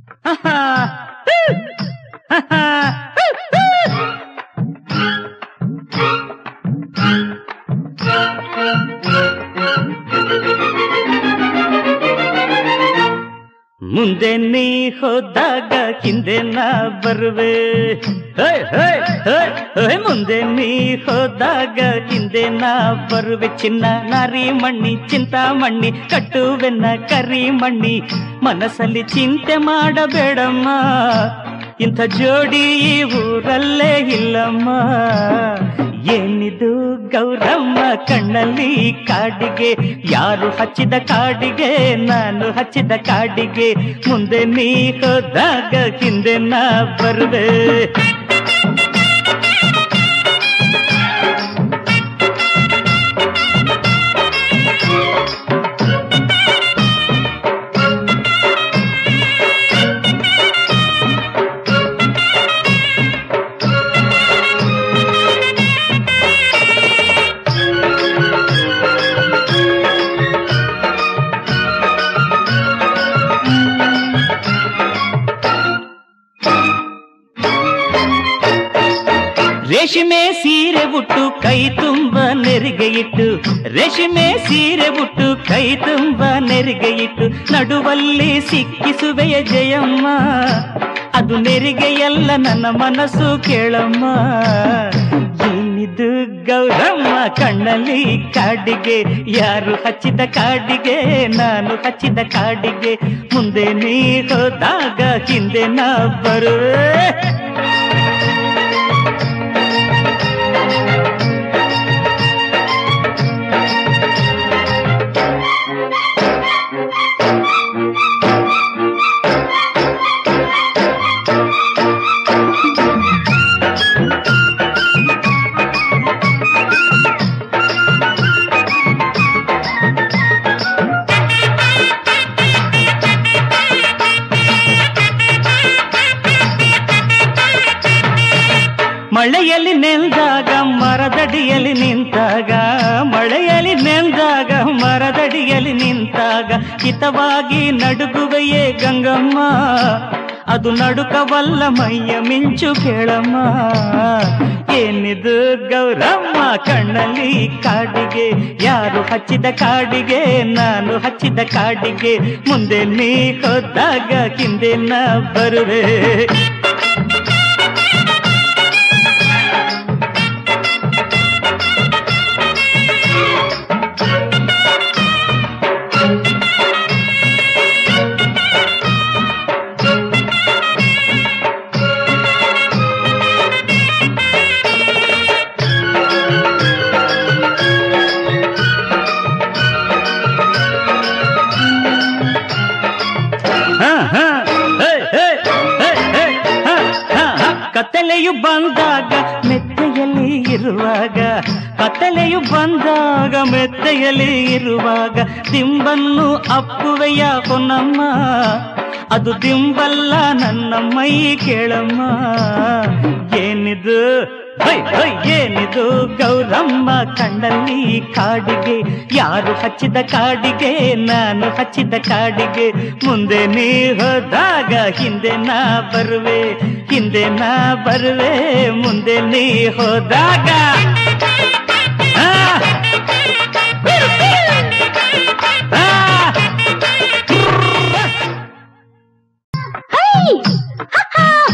ಮುಂದೆ ನೀ ಹೋದಾಗ ಹಿಂದೆ ನಾ ಬರುವೆ ಹೇ, ಹೇ, ಹೇ, ಹೇ, ಮುಂದೆ ನೀ ಹೋದಾಗ ಹಿಂದೆ ನಾ ಬರುವೆ ಚಿನ್ನ ನಾರಿ ಮಣ್ಣಿ ಚಿಂತಾಮಣ್ಣಿ ಕಟ್ಟುವೆನ್ನ ಕರಿ ಮಣ್ಣಿ ಮನಸ್ಸಲ್ಲಿ ಚಿಂತೆ ಮಾಡಬೇಡಮ್ಮ ಇಂಥ ಜೋಡಿ ಈ ಊರಲ್ಲೇ ಇಲ್ಲಮ್ಮ ಏನಿದು ಗೌರಮ್ಮ ಕಣ್ಣಲ್ಲಿ ಕಾಡಿಗೆ ಯಾರು ಹಚ್ಚಿದ ಕಾಡಿಗೆ ನಾನು ಹಚ್ಚಿದ ಕಾಡಿಗೆ ಮುಂದೆ ನೀ ಹೋದಾಗ ಹಿಂದೆ ನಾ ಬರುವೆ ರೇಷ್ಮೆ ಸೀರೆ ಉಟ್ಟು ಕೈ ತುಂಬ ನೆರಿಗೆ ಇಟ್ಟು ರೇಷ್ಮೆ ಸೀರೆ ಉಟ್ಟು ಕೈ ತುಂಬ ನೆರಿಗೆ ಇಟ್ಟು ನಡುವಲ್ಲಿ ಸಿಕ್ಕಿಸುವೆಯ ಜಯಮ್ಮ ಅದು ನೆರಿಗೆಯಲ್ಲ ನನ್ನ ಮನಸ್ಸು ಕೇಳಮ್ಮ ಏನಿದು ಗೌರಮ್ಮ ಕಣ್ಣಲ್ಲಿ ಕಾಡಿಗೆ ಯಾರು ಹಚ್ಚಿದ ಕಾಡಿಗೆ ನಾನು ಹಚ್ಚಿದ ಕಾಡಿಗೆ ಮುಂದೆ ನೀ ಹೋದಾಗ ಹಿಂದೆ ನಾ ಬರುವೆ ಮಳೆಯಲ್ಲಿ ನೆಂದಾಗ ಮರದಡಿಯಲ್ಲಿ ನಿಂತಾಗ ಮಳೆಯಲ್ಲಿ ನೆಂದಾಗ ಮರದಡಿಯಲ್ಲಿ ನಿಂತಾಗ ಹಿತವಾಗಿ ನಡುಗುವೆಯೇ ಗಂಗಮ್ಮ ಅದು ನಡುಕವಲ್ಲ ಮೈಯ ಮಿಂಚು ಕೇಳಮ್ಮ ಏನಿದು ಗೌರಮ್ಮ ಕಣ್ಣಲ್ಲಿ ಕಾಡಿಗೆ ಯಾರು ಹಚ್ಚಿದ ಕಾಡಿಗೆ ನಾನು ಹಚ್ಚಿದ ಕಾಡಿಗೆ ಮುಂದೆ ನೀ ಹೋದಾಗ ಹಿಂದೆ ನಾ ಬರುವೆ ಹ, ಹ, ಹೇ, ಹೇ, ಹೇ, ಹೇ, ಹ, ಹ, ಹ. ಕತ್ತಲೆಯು ಬಂದಾಗ ಮೆತ್ತೆಯಲ್ಲಿ ಇರುವಾಗ ಕತ್ತಲೆಯು ಬಂದಾಗ ಮೆತ್ತೆಯಲ್ಲಿ ಇರುವಾಗ ದಿಂಬನ್ನು ಅಪ್ಪುವೆಯ ಹೊನ್ನಮ್ಮ ಅದು ದಿಂಬಲ್ಲ ನನ್ನ ಮೈ ಕೇಳಮ್ಮ ಏನಿದು ಹೈ ಹೈ ಏನಿದು ಗೌರಮ್ಮ ಕಣ್ಣಲ್ಲಿ ಕಾಡಿಗೆ ಯಾರು ಹಚ್ಚಿದ ಕಾಡಿಗೆ ನಾನು ಹಚ್ಚಿದ ಕಾಡಿಗೆ ಮುಂದೆ ನೀ ಹೋದಾಗ ಹಿಂದೆ ನಾ ಬರುವೆ ಹಿಂದೆ ನಾ ಬರುವೆ ಮುಂದೆ ನೀ ಹೋದಾಗ ಆ! ಆ! ಹೈ! ಹ, ಹ,